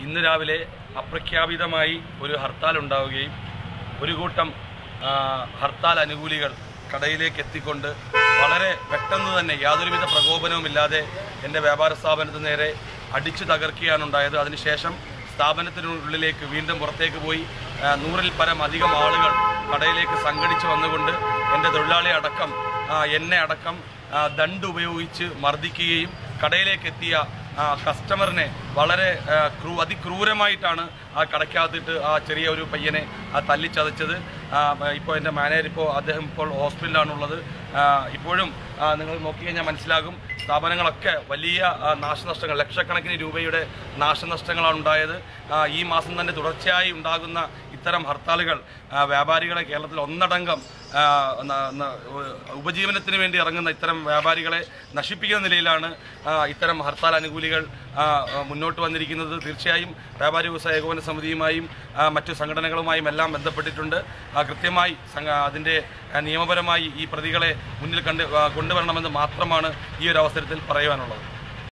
ഇന്ന് രാവിലെ അപ്രഖ്യാപിതമായി ഒരു ഹർത്താൽ ഉണ്ടാവുകയും ഒരു കൂട്ടം ആ, ഹർത്താൽ അനുകൂലികൾ കടയിലേക്ക് എത്തിക്കൊണ്ട് വളരെ പെട്ടെന്ന് തന്നെ യാതൊരുവിധ പ്രകോപനവുമില്ലാതെ എൻ്റെ വ്യാപാര സ്ഥാപനത്തിന് നേരെ അടിച്ചു തകർക്കുകയാണ് ഉണ്ടായത് അതിനുശേഷം സ്ഥാപനത്തിനുള്ളിലേക്ക് വീണ്ടും പുറത്തേക്ക് പോയി ആ, നൂറിൽ പരം അധികം ആളുകൾ കടയിലേക്ക് സംഘടിച്ച് വന്നുകൊണ്ട് എൻ്റെ തൊഴിലാളി അടക്കം ആ, എന്നെ അടക്കം ആ, ദണ്ട് ഉപയോഗിച്ച് മർദ്ദിക്കുകയും കടയിലേക്ക് എത്തിയ ആ, കസ്റ്റമറിനെ വളരെ ആ, ക്രൂ അതിക്രൂരമായിട്ടാണ് ആ കടയ്ക്കകത്തിട്ട് ആ ചെറിയ ഒരു പയ്യനെ ആ തല്ലിച്ചതച്ചത് ഇപ്പോൾ എൻ്റെ മാനേജർ ഇപ്പോൾ അദ്ദേഹം ഇപ്പോൾ ഹോസ്പിറ്റലിലാണുള്ളത് ആ, ഇപ്പോഴും ആ, നിങ്ങൾ നോക്കിക്കഴിഞ്ഞാൽ മനസ്സിലാകും സ്ഥാപനങ്ങളൊക്കെ വലിയ ആ, നാശനഷ്ടങ്ങൾ ലക്ഷക്കണക്കിന് രൂപയുടെ നാശനഷ്ടങ്ങളാണ് ഉണ്ടായത് ആ, ഈ മാസം തന്നെ തുടർച്ചയായി ഉണ്ടാകുന്ന ഇത്തരം ഹർത്താലുകൾ ആ, വ്യാപാരികളെ കേരളത്തിൽ ഒന്നടങ്കം ആ, ന- ന- ഉപജീവനത്തിന് വേണ്ടി ഇറങ്ങുന്ന ഇത്തരം വ്യാപാരികളെ നശിപ്പിക്കുന്ന നിലയിലാണ് ആ, ഇത്തരം ഹർത്താൽ അനുകൂലികൾ ആ, ആ, മുന്നോട്ട് വന്നിരിക്കുന്നത് തീർച്ചയായും വ്യാപാരി വ്യവസായ ഏകോപന സമിതിയുമായും ആ, മറ്റു സംഘടനകളുമായും എല്ലാം ബന്ധപ്പെട്ടിട്ടുണ്ട് ആ, കൃത്യമായി സംഘ- അതിൻ്റെ ആ, നിയമപരമായി ഈ പ്രതികളെ മുന്നിൽ കണ്ട് ആ, കൊണ്ടുവരണമെന്ന് മാത്രമാണ് ഈ ഒരു അവസരത്തിൽ പറയുവാനുള്ളത്